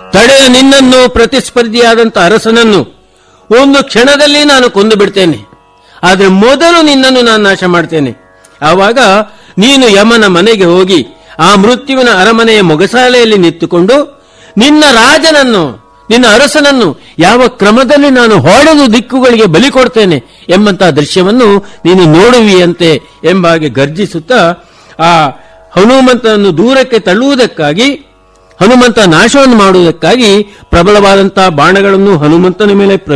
ತಡೆದ ನಿನ್ನನ್ನು ಪ್ರತಿಸ್ಪರ್ಧಿಯಾದಂತ ಅರಸನನ್ನು ಒಂದು ಕ್ಷಣದಲ್ಲಿ ನಾನು ಕೊಂದು ಬಿಡ್ತೇನೆ ಆದ್ರೆ ಮೊದಲು ನಿನ್ನನ್ನು ನಾನು ನಾಶ ಮಾಡ್ತೇನೆ ಆವಾಗ ನೀನು ಯಮನ ಮನೆಗೆ ಹೋಗಿ ಆ ಮೃತ್ಯುವಿನ ಅರಮನೆಯ ಮೊಗಸಾಲೆಯಲ್ಲಿ ನಿಂತುಕೊಂಡು ನಿನ್ನ ರಾಜನನ್ನು ನಿನ್ನ ಅರಸನನ್ನು ಯಾವ ಕ್ರಮದಲ್ಲಿ ನಾನು ಹೊಡೆದು ದಿಕ್ಕುಗಳಿಗೆ ಬಲಿ ಕೊಡ್ತೇನೆ ಎಂಬಂತಹ ದೃಶ್ಯವನ್ನು ನೀನು ನೋಡುವಿಯಂತೆ ಎಂಬ ಹಾಗೆ ಗರ್ಜಿಸುತ್ತಾ ಆ ಹನುಮಂತನನ್ನು ದೂರಕ್ಕೆ ತಳ್ಳುವುದಕ್ಕಾಗಿ ಹನುಮಂತ ನಾಶವನ್ನು ಮಾಡುವುದಕ್ಕಾಗಿ ಪ್ರಬಲವಾದಂತಹ ಬಾಣಗಳನ್ನು ಹನುಮಂತನ ಮೇಲೆ